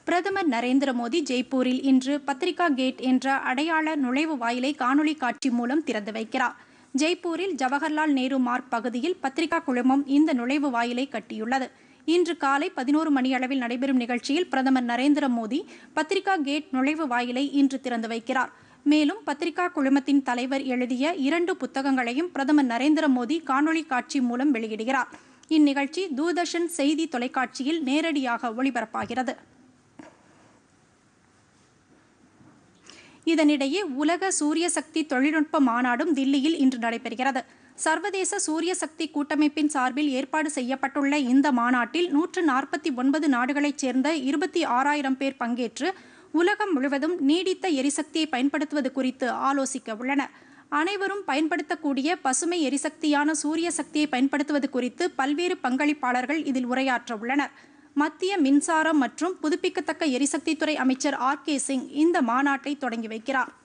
பிரதமர் நரேந்திர மோடி ஜெய்ப்பூரில் இன்று பத்ரிகா கேட் என்ற அடையாள நுழைவு வாயிலை காணொலி காட்சி மூலம் திறந்து வைக்கிறார் ஜெய்ப்பூரில் ஜவஹர்லால் நேரு மார்க் பகுதியில் பத்ரிகா குழுமம் இந்த நுழைவு வாயிலை கட்டியுள்ளது இன்று காலை பதினோரு மணியளவில் நடைபெறும் நிகழ்ச்சியில் பிரதமர் நரேந்திர மோடி பத்ரிகா கேட் நுழைவு வாயிலை இன்று திறந்து வைக்கிறார் மேலும் பத்ரிகா குழுமத்தின் தலைவர் எழுதிய இரண்டு புத்தகங்களையும் பிரதமர் நரேந்திர மோடி காணொலி காட்சி மூலம் வெளியிடுகிறார் இந்நிகழ்ச்சி தூர்தர்ஷன் செய்தி தொலைக்காட்சியில் நேரடியாக ஒளிபரப்பாகிறது இதனிடையே உலக சூரிய சக்தி தொழில்நுட்ப மாநாடும் தில்லியில் இன்று நடைபெறுகிறது சர்வதேச சூரிய சக்தி கூட்டமைப்பின் சார்பில் ஏற்பாடு செய்யப்பட்டுள்ள இந்த மாநாட்டில் நூற்று நாற்பத்தி ஒன்பது நாடுகளைச் சேர்ந்த இருபத்தி ஆறாயிரம் பேர் பங்கேற்று உலகம் முழுவதும் நீடித்த எரிசக்தியை பயன்படுத்துவது குறித்து ஆலோசிக்க உள்ளனர் அனைவரும் பயன்படுத்தக்கூடிய பசுமை எரிசக்தியான சூரிய சக்தியை பயன்படுத்துவது குறித்து பல்வேறு பங்களிப்பாளர்கள் இதில் உரையாற்ற உள்ளனர் மத்திய மின்சாரம் மற்றும் புதுப்பிக்கத்தக்க எரிசக்தித்துறை அமைச்சர் ஆர் கே சிங் இந்த மாநாட்டை தொடங்கி வைக்கிறார்